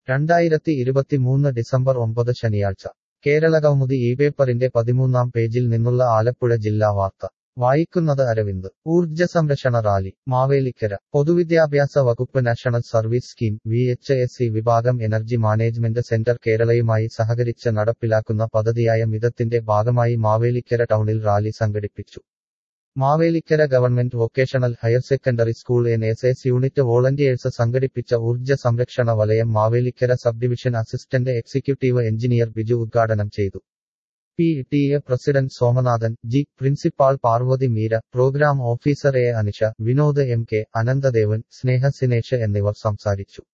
രണ്ടായിരത്തി ഇരുപത്തിമൂന്ന് ഡിസംബർ ഒമ്പത് ശനിയാഴ്ച കേരളകൗമുദി ഈ പേപ്പറിന്റെ പതിമൂന്നാം പേജിൽ നിന്നുള്ള ആലപ്പുഴ ജില്ലാ വാർത്ത വായിക്കുന്നത് അരവിന്ദ് ഊർജ്ജ സംരക്ഷണ റാലി മാവേലിക്കര പൊതുവിദ്യാഭ്യാസ വകുപ്പ് national service scheme V H S E വിഭാഗം എനർജി മാനേജ്മെന്റ് സെന്റർ കേരളയുമായി സഹകരിച്ച് നടപ്പിലാക്കുന്ന പദ്ധതിയായ മിതത്തിന്റെ ഭാഗമായി മാവേലിക്കര ടൗണിൽ റാലി സംഘടിപ്പിച്ചു Mavelikkara government vocational higher secondary school N S S unit volunteers സംഘടിപ്പിച്ച ഊർജ്ജ സംരക്ഷണ വലയം Mavelikkara sub division assistant executive engineer Biju ഉദ്ഘാടനം ചെയ്തു P T A president Somanathan G principal Parvathy Meera programme officer A Anisha Vinod M K Ananthadevan Sneha Sinesh എന്നിവർ സംസാരിച്ചു